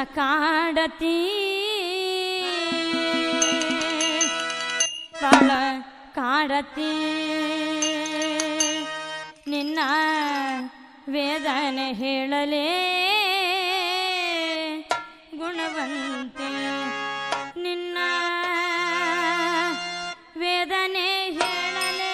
ಕಾಡತಿ ಬಾಳ ಕಾಡತಿ ನಿನ್ನ ವೇದನೆ ಹೇಳಲೇ ಗುಣವಂತೆ ನಿನ್ನ ವೇದನೆ ಹೇಳಲೇ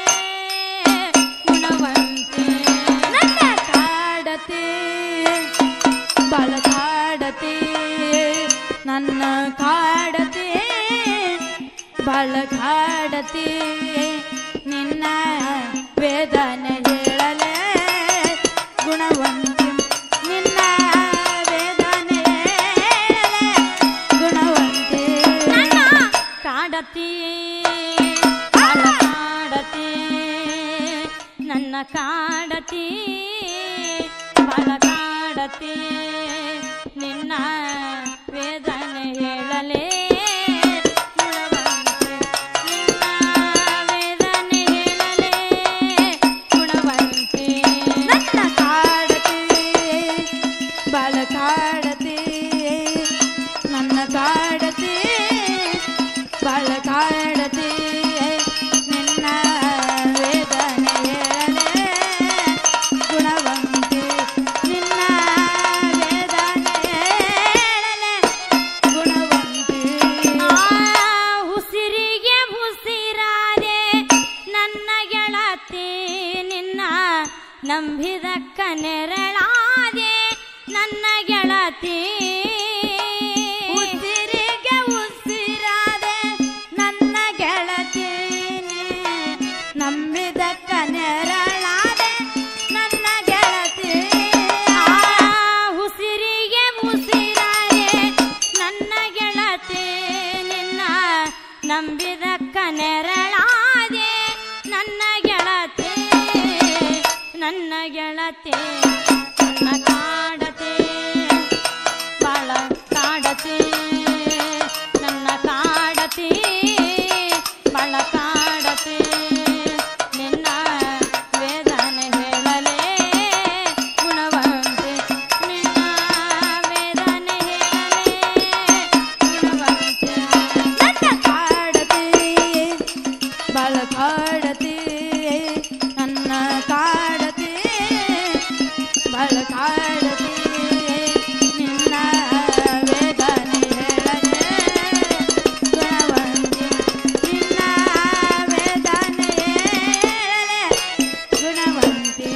ಗುಣವಂತೆ ನನ್ನ ಕಾಡತೆ ಬಾಳ ಕಾಡತೆ ನನ್ನ ಕಾಡತೆ ಬಾಳ ಕಾಡತೆ ನಿನ್ನ ವೇದನೆ ಹೇಳಲೆ ಗುಣವಂತೆ ನಿನ್ನ ವೇದನೆ ಹೇಳಲೆ ಗುಣವಂತೆ ನನ್ನ ಕಾಡತಿ ಬಾಳ ಕಾಡತಿ ನನ್ನ ಕಾಡತಿ ಬಾಳ ಕಾಡತಿ ನಿನ್ನ ವೇದನೆ ಹೇಳಲೇ ಗುಣವಂತೆ ನಿನ್ನ ವೇದನೆ ಹೇಳಲೇ ಗುಣವಂತೆ ನನ್ನ ಕಾಡತಿ ಬಾಳ ಕಾಡತಿ ನನ್ನ ಕಾಡತಿ ಬಾಳ ಕಾಡತಿ ನಿನ್ನ ವೇದನೆ ಹೇಳಲೆ ಗುಣವಂತೆ ನಿನ್ನ ವೇದನೆ ಹೇಳಲೆ ಗುಣವಂತೆ ಉಸಿರಿಗೆ ಉಸಿರಾದೆ ನನ್ನ ಗೆಳತಿ ನಿನ್ನ ನಂಬಿದಕ್ಕ ನೆರಳಾದೆ ನನ್ನ ಗೆಳತಿ ಉಸಿರಿಗೆ ಉಸಿರಾದೆ ನನ್ನ ಗೆಳತಿ ನಂಬಿದಕ್ಕ ನೆರಳಾದೆ ನನ್ನ ಗೆಳತಿ ಆ ಉಸಿರಿಗೆ ಉಸಿರಾದೆ ನನ್ನ ಗೆಳತಿ ನಿನ್ನ ನಂಬಿದಕ್ಕ ನೆರಳಾದೆ ನನ್ನ ಗೆಳತಿ ನನ್ನ ಗೆಳತಿ ನನ್ನ ಕಾಡತೆ ಬಾಳ ಕಾಡತೆ ನನ್ನ ಕಾಡತೆ ಬಾಳ ಕಾಡತೆ ನಿನ್ನ ವೇದನೆ ಹೇಳಲೇ ಗುಣವಂತೆ ನಿನ್ನ ವೇದನೆ ಹೇಳಲೇ ಗುಣವಂತೆ ನನ್ನ ಕಾಡತೆ ಬಾಳ ಕಾಡತೆ ನನ್ನ ಕಾಡತೆ ಬಾಳ ಕಾಡತೆ ನಿನ್ನ ವೇದನೆ ಹೇಳಲೆ ಗುಣವಂತೆ ನಿನ್ನ ವೇದನೆ ಹೇಳಲೆ ಗುಣವಂತೆ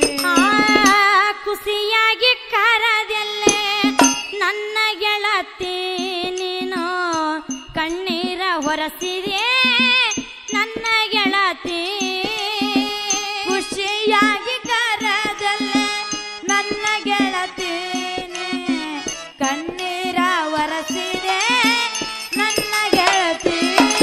ಖುಷಿಯಾಗಿ ಕರದೆಲ್ಲೆ ನನ್ನ ಗೆಳತಿ ನೀನು ಕಣ್ಣೀರ ಹೊರಸಿದೆ ನನ್ನ ಗೆಳತಿ ಖುಷಿಯಾಗಿ ಕರದಲ್ಲೇ ನನ್ನ ಗೆಳತಿ ನೀ ಕಣ್ಣೀರ ಒರಸಿದೆ ನನ್ನ ಗೆಳತಿ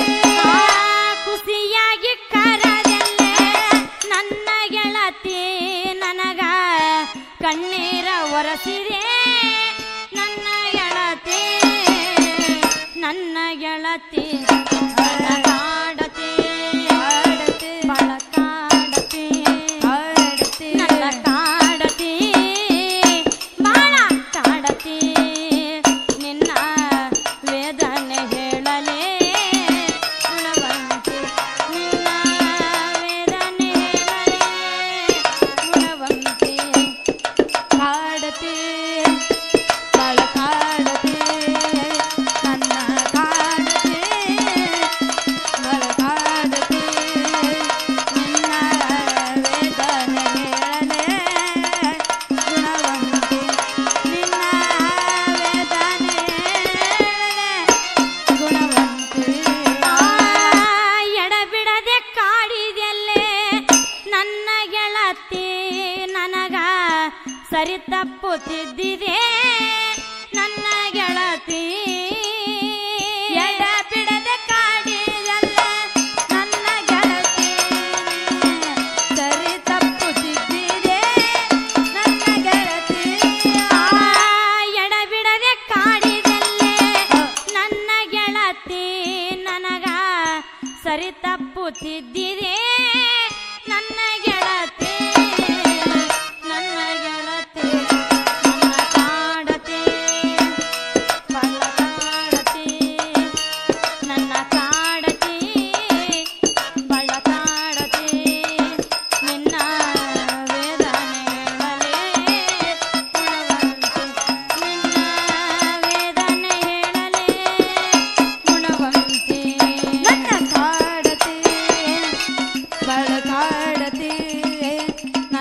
ಖುಷಿಯಾಗಿ ಕರದಲ್ಲೇ ನನ್ನ ಗೆಳತಿ ನನಗ ಕಣ್ಣೀರ ಒರಸಿದೆ ನನ್ನ ಗೆಳತಿ ನನ್ನ ಗೆಳತಿ ಬಾಳ ಕಾಡತಿ ಬಾಳ ಕಾಡತಿ ನನ್ನ ಕಾಡತಿ ಬಾಳ ಕಾಡತಿ ನಿನ್ನ ವೇದನೆ ಹೇಳಲೇ ಗುಣವಂತೆ ನಿನ್ನ ವೇದನೆ ಹೇಳಲೇ ಗುಣವಂತೆ ಕಾಡತಿ ಬಾಳ ಕಾಡತಿ ನನ್ನ ಕಾಡತಿ ಬಾಳ ಕಾಡತಿ ನಿನ್ನ ವೇದನೆ ಹೇಳಲೇ ಗುಣವಂತೆ ನಿನ್ನ ವೇದನೆ ಹೇಳಲೇ ಗುಣವಂತೆ ಎಡಬಿಡದೆ ಕಾಡಿದೆಲ್ಲೇ ನನ್ನ ಗೆಳತಿ ನನಗ ಸರಿ ತಪ್ಪುತ್ತಿದ್ದಿದೆ ನನ್ನ ಗೆಳತಿ ಎಡಬಿಡದೆ ಕಾಡಿದೆಲ್ಲೇ ನನ್ನ ಗೆಳತಿ ಸರಿ ತಪ್ಪುತ್ತಿದ್ದಿದೆ ನನ್ನ ಗೆಳತಿ ಆ ಎಡಬಿಡದೆ ಕಾಡಿದೆಲ್ಲೇ ನನ್ನ ಗೆಳತಿ ನನಗ ಸರಿ ತಪ್ಪುತ್ತಿದ್ದಿದೆ ನನ್ನ ಗೆಳತಿ ನನ್ನ ಗೆಳತಿ ನನ್ನ ಕಾಡತಿ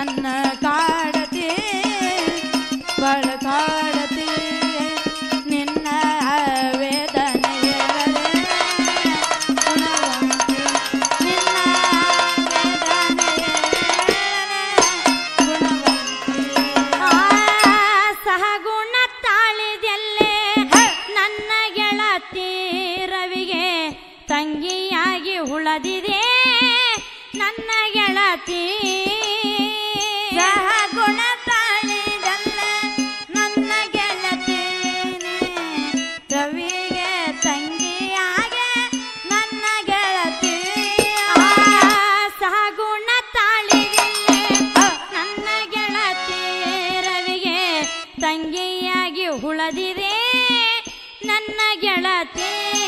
ನನ್ನ ಕಾಡತಿ ಬಳ ಕಾಡತಿ ನಿನ್ನ ವೇದನೆ ಹೇಳಲೆ ಗುಣವಂತಿ ನಿನ್ನ ವೇದನೆ ಹೇಳಲೆ ಗುಣವಂತಿ ಆ ಸಹಗುಣ ತಾಳಿದೆಲ್ಲೇ ನನ್ನ ಗೆಳತಿ ರವಿಗೆ ತಂಗಿಯಾಗಿ ಉಳದಿದೆ ನನ್ನ ಗೆಳತಿ ಸಹಗುಣ ತಾಳಿದಲ್ಲ ನನ್ನ ಗೆಳತಿ ರವಿಗೆ ತಂಗಿಯಾಗೆ ನನ್ನ ಗೆಳತಿ ಆ ಸಹಗುಣ ತಾಳಿದೆಲ್ಲೇ ನನ್ನ ಗೆಳತಿ ರವಿಗೆ ತಂಗಿಯಾಗಿ ಉಳದಿದೆ ನನ್ನ ಗೆಳತಿ